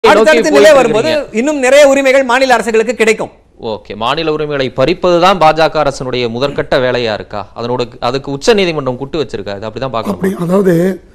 அடுத்தடுத்த நோக்கி நிலை போயிட்டு வரும்போது இருக்கிறீங்க. இன்னும் நிறைய உரிமைகள் மாநில அரசுகளுக்கு கிடைக்கும் ஓகே மாநில உரிமைகளை பறிப்பதுதான் பாஜக அரசனுடைய முதற்கட்ட வேலையா இருக்கா அதனோட அதுக்கு உச்ச நீதிமன்றம் குட்டு வச்சிருக்கா இது அப்படிதான் பார்க்கணும் அப்படி அதாவது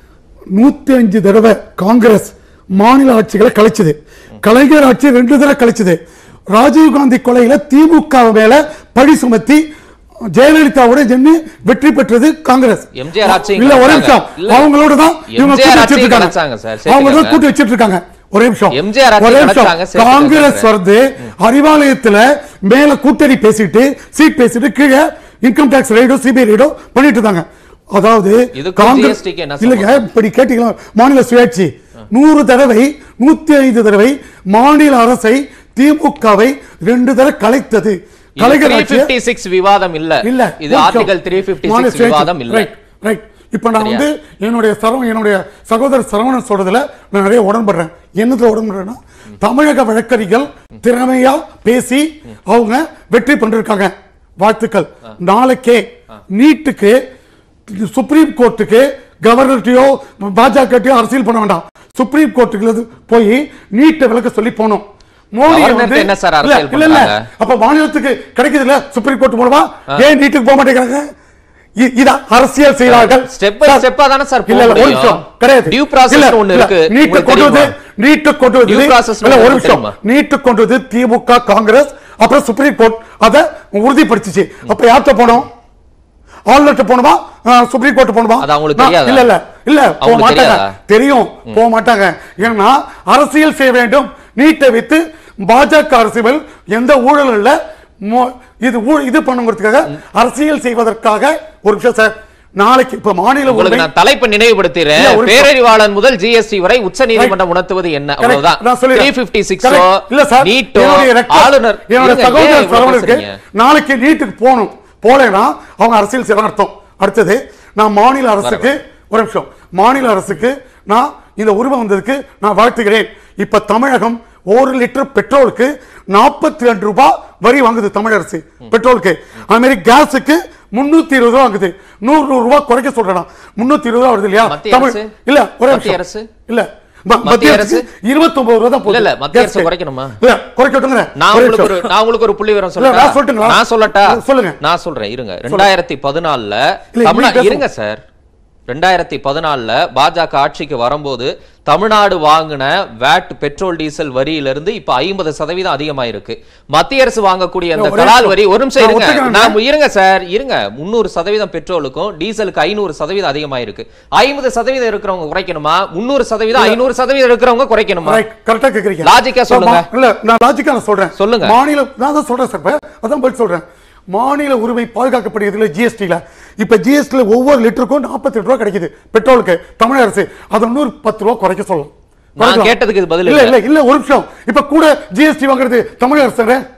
நூத்தி அஞ்சு தடவை காங்கிரஸ் மாநில ஆட்சிகளை கலைச்சது கலைஞர் ஆட்சி ரெண்டு தடவை கலைச்சது ராஜீவ்காந்தி கொலையில திமுக மேல பழி சுமத்தி ஜெயலலிதாவோட ஜென்னு வெற்றி பெற்றது காங்கிரஸ் எம்ஜிஆர் ஆட்சியும் இல்ல ஒரு கலைச்சாங்க. நிமிஷம் இல்ல. அவங்களோட தான் இவங்க எம்ஜிஆர் கூட்டி ஆட்சியும் வச்சிட்டு கலைச்சாங்க சார், இருக்காங்க அவங்க தான் சேர்த்துக்கங்க. கூட்டி வச்சிட்டு இருக்காங்க ஒரே நிமிஷம் எம்ஜிஆர் ஆட்சியும் ஒரே நிமிஷம் கலைச்சாங்க, சேர்த்துக்கங்க காங்கிரஸ் சார். வருது அறிவாலயத்துல மேல கூட்டணி பேசிட்டு சீட் பேசிட்டு கீழே இன்கம் டாக்ஸ் ரைடோ சிபிஐ ரைடோ பண்ணிட்டு இருந்தாங்க அதாவது இதுக்கும் காங்கிரஸ் GST க்கு என்ன இல்லைங்க இப்படி கேட்டீங்களா மாநில சுயாட்சி நூறு தடவை நூத்தி ஐந்து தடவை மாநில அரசை திமுகவை ரெண்டு தடவை கலைத்தது கலைஞர் ஆட்சியை 356 விவாதம் இல்ல இல்ல இது ஆர்டிகல் த்ரீ பிப்டி விவாதம் இல்ல ரைட் ரைட் இப்ப நான் சரியா? வந்து என்னுடைய சரவ என்னுடைய சகோதரர் சரவணன் சொல்றதுல நான் நிறைய உடன்படுறேன் என்னத்துல உடன்படுறேன்னா தமிழக வழக்கறிஞர்கள் திறமையா பேசி அவங்க வெற்றி பண்ணிருக்காங்க வாழ்த்துக்கள் நாளைக்கே நீட்டுக்கு சுப்ரீம் கோர்ட்டுக்கு கவர்னர்ட்டையோ பாஜகட்டையோ அரசியல் பண்ண வேண்டாம் சுப்ரீம் கோர்ட்டுக்கு போய் நீட்டை விளக்க சொல்லி போனோம் மோடி கவர்னர்ட்ட வந்து என்ன சார் இல்ல அரசியல் இல்ல இல்ல பண்றாங்க? அப்ப மாநிலத்துக்கு கிடைக்குது இல்ல சுப்ரீம் கோர்ட் மூலமா ஏன் நீட்டுக்கு போக மாட்டேங்கிறாங்க இ- இத அரசியல் செய்கிறார்கள் Step by சார், step ஆ தானே சார் போக இல்ல, இல்ல, ஒரு முடியும்? நிமிஷம், கிடையாது Due process இல்ல, ஒண்ணு இல்ல, இருக்கு. நீட்டு உங்களுக்கு கொண்டு வந்து தெரியுமா? நீட்டு கொண்டு வந்து Due process இல்ல, ஒரு ஒண்ணு நிமிஷம் தெரியுமா? நீட்டு கொண்டு வந்து திமுக காங்கிரஸ் அப்புறம் சுப்ரீம் கோர்ட் அத உறுதிப்படுத்திச்சு அப்ப யார்கிட்ட போனோம் ஆளுநர்கிட்ட போகணுமா ஆ, சுப்ரீம் கோர்ட் போகணுமா அது அவங்களுக்கு நான்- தெரியாதா? இல்ல இல்ல இல்ல போக அவங்களுக்கு மாட்டாங்க தெரியாதா? தெரியும் போக மாட்டாங்க ஏன்னா அரசியல் செய்ய வேண்டும் நீட்டை வைத்து பாஜக அரசியல் எந்த ஊழல் இல்ல மோ- இது ஊழ- இது பண்ணுங்கிறதுக்காக அரசியல் செய்வதற்காக ஒரு நிமிஷம் சார் நாளைக்கு இப்ப மாநில உங்களுக்கு உரிமை நான் தலைப்பு நினைவுபடுத்துறேன் இல்ல, ஒரு பேரறிவாளன் முதல் ஜிஎஸ்டி வரை உச்ச நீதிமன்றம் உணர்த்துவது என்ன Correct. அவ்வளவுதான் நான் சொல்லிடுறேன். 356 Correct. இல்ல சார், நீட்டோ என்னுடைய request, ஆளுநர் என்னோட இருங்க, ஏன் சகோதரர் இவ்வளவு சரவணனுக்கு பேசுறீங்க? நாளைக்கு நீட்டுக்கு போகணும் போலேன்னா அவங்க அரசியல் செய்வாங்க அர்த்தம் அடுத்தது நான் மாநில அரசுக்கு ஒரு நிமிஷம் மாநில அரசுக்கு நான் இந்த உரிமை வந்ததுக்கு நான் வாழ்த்துகிறேன் இப்ப தமிழகம் ஒரு லிட்டர் பெட்ரோலுக்கு நாற்பத்தி ரெண்டு ரூபாய் வரி வாங்குது தமிழ் அரசு பெட்ரோலுக்கு அது மாதிரி கேஸுக்கு முன்னூத்தி இருபது ரூபா வாங்குது நூறு நூறு ரூபாய் குறைக்க சொல்றேன் முன்னூத்தி இருபது ரூபா வருது இல்லையா மத்திய தமிழ் அரசு? இல்ல ஒரு மத்திய நிமிஷம். அரசு? இல்ல ம- மத்திய மத்திய அரசு? அரசு இருபத்தொன்பது ரூபா தான் போகுது இல்ல, இல்ல, மத்திய அரசு கேஸ்க்கு. குறைக்கணுமா? இல்ல, குறைக்கட்டுங்க நான் ஒரு உங்களுக்கு ஒரு நிமிஷம். நான் உங்களுக்கு ஒரு புள்ளி விவரம் இல்ல, நான் சொல்லட்டா சொல்லட்டுங்களா? நான் சொல்லட்டா சொல்லுங்க. நான் சொல்றேன் இருங்க ரெண்டாயிரத்தி பதினாலுல இல்ல, தமிழ்நா நீங்க பேசுங்க. இருங்க சார் ரெண்டாயிரத்தி பதினாலுல பாஜக ஆட்சிக்கு வரும்போது தமிழ்நாடு வாங்கின வேட் பெட்ரோல் டீசல் வரியிலிருந்து இப்ப ஐம்பது சதவீதம் அதிகமாயிருக்கு மத்திய அரசு வாங்கக்கூடிய அந்த இல்ல, ஒரே கலால் நிமிஷம். வரி ஒரு நிமிஷம் நான் இருங்க ஒத்துக்கிறேன். நான் இருங்க சார் இருங்க முந்நூறு சதவீதம் பெட்ரோலுக்கும் டீசலுக்கு ஐநூறு சதவீதம் அதிகமாயிருக்கு ஐம்பது சதவீதம் இருக்கிறவங்க குறைக்கணுமா முந்நூறு சதவீதம் ஐநூறு சதவீதம் இருக்கிறவங்க குறைக்கணுமா Right, correct ஆ கேக்குறீங்க. லாஜிக்கா சொல்லுங்க. மா- இல்ல, நான் லாஜிக்கா நான் சொல்றேன். சொல்லுங்க. மாநில நான் தான் சொல்றேன் சார் இப்ப. அதான் பதில் சொல்றேன். மாநில உரிமை பாதுகாக்கப்படுகிறது ஜிஎஸ்டில இப்ப ஜிஎஸ்டில ஒவ்வொரு லிட்டருக்கும் நாற்பத்தி ரூபாய் கிடைக்குது பெட்ரோலுக்கு தமிழக அரசு அதை இன்னொரு பத்து ரூபாய் குறைக்க சொல்லலாம் நான் குறைக்கலாம். கேட்டதுக்கு இது பதில் இல்ல இல்ல. இல்ல இல்ல ஒரு நிமிஷம் இப்ப கூட ஜிஎஸ்டி வாங்குறது தமிழக அரசு தானே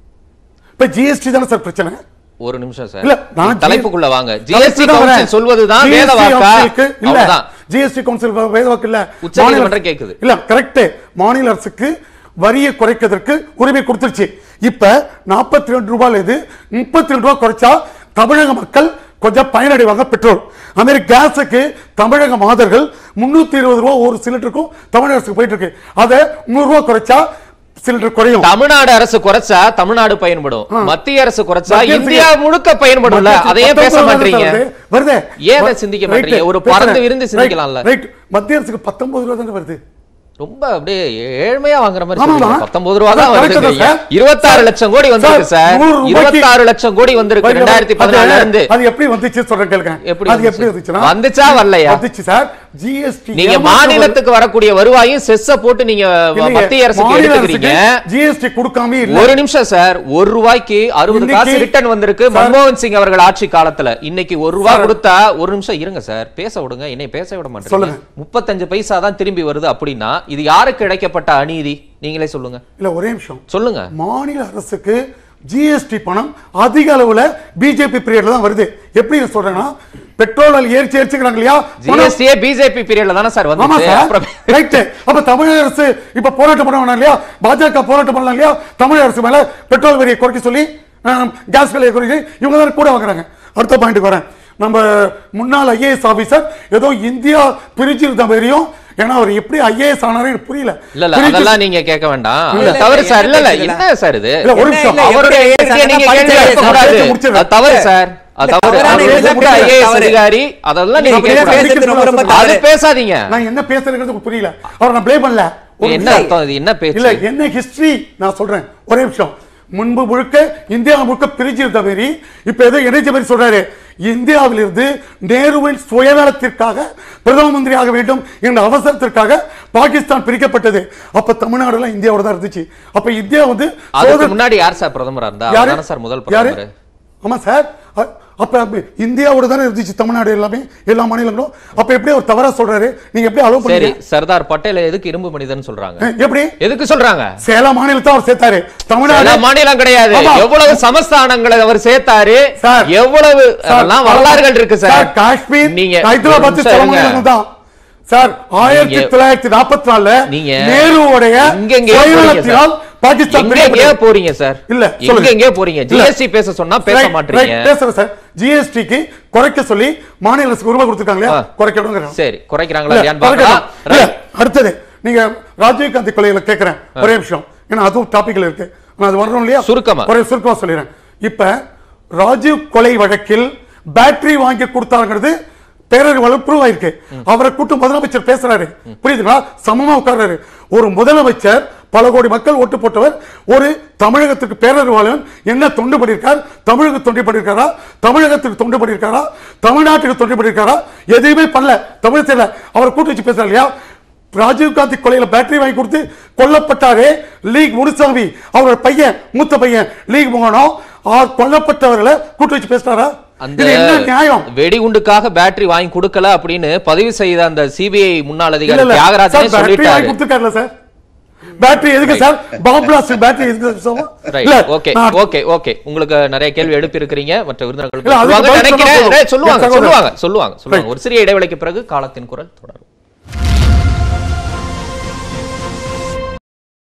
இப்ப ஜிஎஸ்டி தானே சார் பிரச்சனை ஒரு நிமிஷம் சார் இல்ல நான் தலைப்புக்குள்ள வாங்க தலைப்புக்கு ஜிஎஸ்டி தான் வரேன். கவுன்சில் சொல்வதுதான் GST வேத வாக்கா கவுன்சிலுக்கு இல்ல அவ்வளவுதான் ஜிஎஸ்டி கவுன்சில் வ- வேத வாக்கு இல்ல உச்சநீதிமன்றம் மாநில- கேக்குது. இல்ல கரெக்ட் மாநில அரசுக்கு வரியை குறைக்கிறதுக்கு உரிமை கொடுத்துருச்சு இப்ப 42 ரெண்டு ரூபாயில இது முப்பத்தி ரெண்டு ரூபாய் குறைச்சா தமிழக மக்கள் கொஞ்சம் பயனடைவாங்க பெட்ரோல் அது மாதிரி கேஸுக்கு தமிழக மாதர்கள் முன்னூத்தி இருபது ரூபாய் ஒரு சிலிண்டருக்கும் தமிழக அரசுக்கு போயிட்டு இருக்கு அதை நூறு ரூபாய் குறைச்சா சிலிண்டர் குறையும் தமிழ்நாடு அரசு குறைச்சா தமிழ்நாடு பயன்படும் மத்திய அரசு குறைச்சா மத்திய அரசுக்கு- இந்தியா முழுக்க பயன்படும்ல மத்திய அதையே பேச பத்தொன்பது மாட்டீங்க வருது. வருதே ஏன் அதை ம- சிந்திக்க ரைட்டு, மாட்டீங்க? ஒரு பேசுறேன். பறந்து விரிந்து ரைட், சிந்திக்கலாம்ல? ரைட். மத்திய அரசுக்கு பத்தொன்பது ரூபா தானே வருது ரொம்ப அப்படியே ஏழ்மையா வாங்குற மாதிரி ஆமாமா. சொல்றீங்க. 19 ரூபா தான் அதான் வருது correct தான் சார். இருபத்தாறு லட்சம் கோடி வந்திருக்கு சார், சார் நூறு ரூபாய்க்கு- இருபத்தாறு லட்சம் கோடி வந்திருக்கு அது- ரெண்டாயிரத்தி பதினாலுல இருந்து அது எப்படி வந்துச்சு சொல்றேன் கேளுங்க எப்படி அது எப்படி வந்துச்சு? வந்துச்சுன்னா வந்துச்சா வரலையா? வந்துச்சு சார் ஜிஎஸ்டி நீங்க மாநிலத்துக்கு வரக்கூடிய வருவாயும் செஸ்ஸ போட்டு நீங்க மத்திய அரசுக்கு எடுத்துக்கிறீங்க ஜிஎஸ்டி கொடுக்காம இல்ல ஒரு நிமிஷம் சார் ஒரு ரூபாய்க்கு அறுபது இன்னைக்கு- காசு ரிட்டர்ன் வந்திருக்கு சார். மன்மோகன் சிங் அவர்கள் ஆட்சி காலத்துல இன்னைக்கு ஒரு ரூபாய் சார். கொடுத்தா ஒரு நிமிஷம் இருங்க சார் பேச விடுங்க என்னை பேச விட மாட்டேங்க சொல்லுங்க. முப்பத்தஞ்சு பைசா தான் திரும்பி வருது அப்படின்னா இது யாருக்கு இழைக்கப்பட்ட அநீதி நீங்களே சொல்லுங்க இல்ல ஒரே நிமிஷம் சொல்லுங்க மாநில அரசுக்கு ஜிஎஸ்டி பணம் அதிக அளவுல பிஜேபி பீரியட்ல தான் வருது எப்படி நான் சொல்றேன்னா பெட்ரோல் ஏறிச்சு ஏறிச்சுக்கிறாங்க இல்லையா பணம் ஜிஎஸ்டியே பிஜேபி பீரியட்ல தானே சார் ஆமா வந்துச்சு சார் அப்புறம் ரைட் அப்ப தமிழக அரசு இப்ப போராட்டம் பண்ண வேணாம் இல்லையா பாஜக போராட்டம் பண்ணலாம் இல்லையா தமிழக அரசு மேல பெட்ரோல் வரியை குறைக்க சொல்லி அஹ், கேஸ் விலையை குறைக்க இவங்க தான் கூட வாங்குறாங்க அடுத்த பாயிண்ட்டுக்கு வரேன் நம்ம முன்னாள் ஐஏஎஸ் ஆபீசர் ஏதோ இந்தியா பிரிஞ்சிருந்த மாதிரியும் ஏன்னா அவர் எப்படி ஐஏஎஸ் ஆனாரு எனக்கு புரியல இல்ல இல்ல புரியுது. அதெல்லாம் நீங்க கேட்க வேண்டாம் இல்ல, அது தவறு இல்ல, சார் இல்ல இல்ல என்ன என்ன சார் இது இல்ல, ஒரு என்ன நிமிஷம். இல்ல, அவருடைய எப்படி கேள்வியை ஐஏஎஸ் நீங்க ஆனா கேள்வி படிச்ச கேட்க ஐஏஎஸ் கூடாது ஆனா அது தவறு சார் அது இல்ல, தவறு தவறான அவர் எழுத கூப்பிட்ட முடியாது, ஐஏஎஸ் தவறு. அதிகாரி அதெல்லாம் நீங்க அப்படியே கேட்க கூடாது. பேசுறது ரொம்ப ரொம்ப அது தவறு. பேசாதீங்க நான் என்ன பேசுறேங்கிறது உங்களுக்கு புரியல அவரை நான் ப்ளே பண்ணல ஒரு என்ன நிமிஷம். அர்த்தம் இது என்ன பேச்சு இல்ல என்ன ஹிஸ்டரி நான் சொல்றேன் ஒரே நிமிஷம் முன்பு முழுக்க இந்தியா முழுக்க பிரிஞ்சிருந்த மாரி இப்ப ஏதோ இணைச்ச மாதிரி சொல்றாரு இந்தியாவிலிருந்து நேருவின் சுயநலத்திற்காக பிரதம மந்திரி ஆக வேண்டும் என்ற அவசரத்திற்காக பாகிஸ்தான் பிரிக்கப்பட்டது அப்ப தமிழ்நாடுலாம் இந்தியாவோட தான் இருந்துச்சு அப்ப இந்தியா வந்து அதுக்கு சோதனை- முன்னாடி யார் சார் பிரதமரா இருந்தா யாரு அவர்தானே சார் முதல் யாரு பிரதமர் ஆமா சார் அ- அப்ப அப்ப இந்தியாவோட தானே இருந்துச்சு தமிழ்நாடு எல்லாமே எல்லா மாநிலங்களும் அப்ப எப்படி அவர் தவறா சொல்றாரு நீங்க எப்படி அலோவ் சரி பண்ணீங்க சர்தார் பட்டேல் எதுக்கு இரும்பு மனிதன் சொல்றாங்க அஹ், எப்படி எதுக்கு சொல்றாங்க சேலம் மாநிலத்தை அவர் சேர்த்தாரு தமிழ்நாடு எல்லா மாநிலம் கிடையாது ஆமா. எவ்வளவு சமஸ்தானங்களை அவர் சேர்த்தாரு சார். எவ்வளவு சார், அதெல்லாம் வரலாறுகள் இருக்கு சார் காஷ்மீர் நீங்க ஹைதராபாத் ஒரு நிமிஷம் சில இருங்க. மாநிலங்கள் தான் சார் ஆயிரத்தி நீங்க- தொள்ளாயிரத்தி நாற்பத்தி நாலுல நீங்க நேருவுடைய இங்கெங்கேயோ போறீங்க சுயநலத்தினால் சார். பாகிஸ்தான் எங்க பிரிக்கப்பட்டது. எங்கேயோ போறீங்க சார் இல்ல எங்க சொல்லுங்க. எங்கேயோ போறீங்க இல்ல. ஜிஎஸ்டி பேச சொன்னா பேச Right, மாட்டீங்க right, பேசுறேன் சார் ஜிஎஸ்டிக்கு குறைக்க சொல்லி மாநில அரசுக்கு உரிமை கொடுத்துருக்காங்க இல்லையா ஆ. குறைக்கணுங்கிறாங்க சரி குறைக்கிறாங்களா இல்ல, இல்லையான்னு குறைக்கலாம். பார்க்கலாம் இல்ல, Right. அடுத்தது நீங்க ராஜீவ் காந்தி கொலையில கேக்குறேன் ஒரே நிமிஷம் ஏன்னா அதுவும் டாபிக்ல இருக்கு நான் அது வரணும் இல்லையா சுருக்கமா. ஒரே சுருக்கமா சொல்லிடுறேன் இப்ப ராஜீவ் கொலை வழக்கில் பேட்டரி வாங்கி கொடுத்தாங்கிறது பேரறிவாளர் ப்ரூவ் ஆயிருக்கு அவரை கூட்டு முதலமைச்சர் பேசுறாரு புரியுதுங்களா சமமா உட்கார்றாரு ஒரு முதலமைச்சர் பல கோடி மக்கள் ஓட்டு போட்டவர் ஒரு தமிழகத்துக்கு பேரறிவாளன் என்ன தொண்டு பண்ணியிருக்கார் தமிழகத்துக்கு தொண்டு பண்ணியிருக்காரா தமிழகத்துக்கு தொண்டு பண்ணியிருக்காரா தமிழ்நாட்டுக்கு தொண்டு பண்ணியிருக்காரா எதையுமே பண்ணல தமிழகத்தில் அவரை கூட்டு வச்சு பேசுறாரு இல்லையா ராஜீவ் காந்தி கொலையில பேட்டரி வாங்கி கொடுத்து கொல்லப்பட்டாரே லீக் முனுசாமி அவரோட பையன் மூத்த பையன் லீக் மோகனம் ஆ- கொல்லப்பட்டவர்களை கூட்டு வச்சு பேசுறாரா அந்த இது என்ன நியாயம் வெடிகுண்டுக்காக பேட்டரி வாங்கி கொடுக்கல அப்படின்னு பதிவு செய்த அந்த சிபிஐ முன்னாள் இல்ல அதிகாரி இல்ல தியாகராஜனே சார் பேட்டரி வாங்கி சொல்லிட்டாரு கொடுத்துருக்காருல சார் பேட்டரி எதுக்கு சார் பாம் பிளாஸ்ட் பேட்டரி எதுக்கு சார் சொல்லுங்க? ரைட் இல்ல ஓகே நான் ஓகே ஓகே உங்களுக்கு நிறைய கேள்வி எழுப்பி இருக்கிறீங்க மற்ற இல்ல, விருந்தினர்கள் அதுக்கு சொல்லுவாங்க பதில் நினைக்கிறேன் சொன்னா போதும். Right, சொல்லுவாங்க என் சகோதரர். சொல்லுவாங்க சொல்லுவாங்க சொல்லுவாங்க ஒரு சிறிய இடைவெளிக்கு பிறகு காலத்தின் குரல் தொடரும்